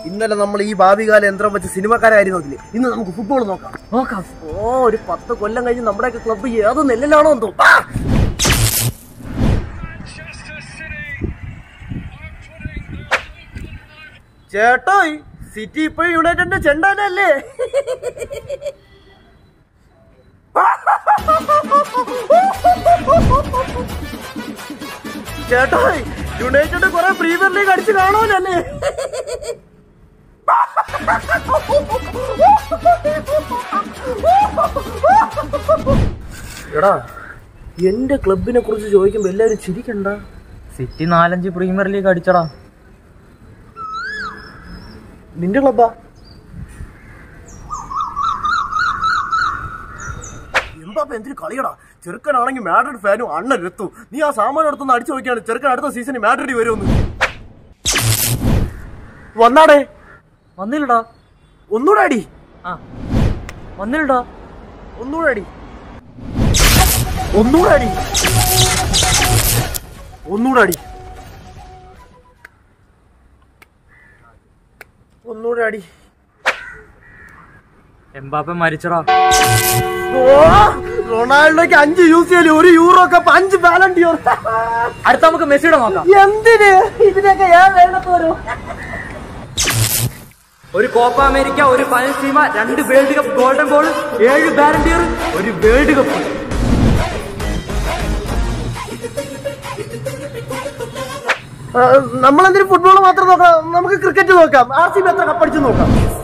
ഇന്നലെ നമ്മൾ ഈ ഭാവികാല യന്ത്രം വെച്ച് സിനിമക്കാരെ കാര്യം നോക്കില്ലേ ഇന്ന് നമുക്ക് ഫുട്ബോൾ നോക്കാം നോക്കാം ഓ ഒരു പത്ത് കൊല്ലം കഴിഞ്ഞ് നമ്മുടെയൊക്കെ ക്ലബ്ബ് ഏത് നെല്ലിലാണോ എന്തോ ആ! ചേട്ടായി സിറ്റി ഇപ്പൊ യുണൈറ്റഡിന്റെ ചെണ്ടാനല്ലേ ചേട്ടായി യുണൈറ്റഡ് കുറെ പ്രീമിയർ ലീഗ് അടിച്ച് കാണുമല്ലേ എടാ എന്റെ ക്ലബിനെ കുറിച്ച് ചോദിക്കുമ്പോ എല്ലാരും ചിരിക്കണ്ട സിറ്റി നാലഞ്ച് പ്രീമിയർ ലീഗ് അടിച്ചടാ നിന്റെ ക്ലബാ എംബാപ്പ എന്തിനു കളിയടാ ചെറുക്കനാണെങ്കിൽ മാഡ്രിഡ് ഫാനും അണ്ണൻ എത്തും നീ ആ സാമാനം എടുത്തൊന്ന് അടിച്ചു നോക്കിയാണ് ചെറുക്കൻ അടുത്ത സീസണിൽ മാഡ്രിഡ് വരുമെന്ന് വന്നാടേ വന്നില്ലടാ ഒന്നുകൂടെ അടി ആ വന്നില്ലടാ ഒന്നുകൂടെ അടി ഒന്നുകൂടെ അടി ഒന്നുകൂടെ അടി ഒന്നുകൂടെ അടി എംബാപ്പ മരിച്ചടാ ഓ റൊണാൾഡോക്ക് അഞ്ച് യൂസ് ചെയ്യല് ഒരു യൂറോ കപ്പ് അഞ്ച് ബാലൻഡിയോർ അടുത്ത നമുക്ക് മെസ്സിയുടെ നോക്കാം എന്തിന് ഇതിനൊക്കെ ഞാൻ വേണ്ടത് വരും ഒരു കോപ്പ അമേരിക്ക ഒരു ഫൈനൽ സീമ രണ്ട് വേൾഡ് കപ്പ് ഗോൾഡൻ ബോൾ ഏഴ് ബാലൻഡിയർ ഒരു വേൾഡ് കപ്പ് നമ്മളെന്തിനും ഫുട്ബോൾ മാത്രം നോക്കാം നമുക്ക് ക്രിക്കറ്റ് നോക്കാം ആർ സി ബി എത്ര കപ്പടിച്ച് നോക്കാം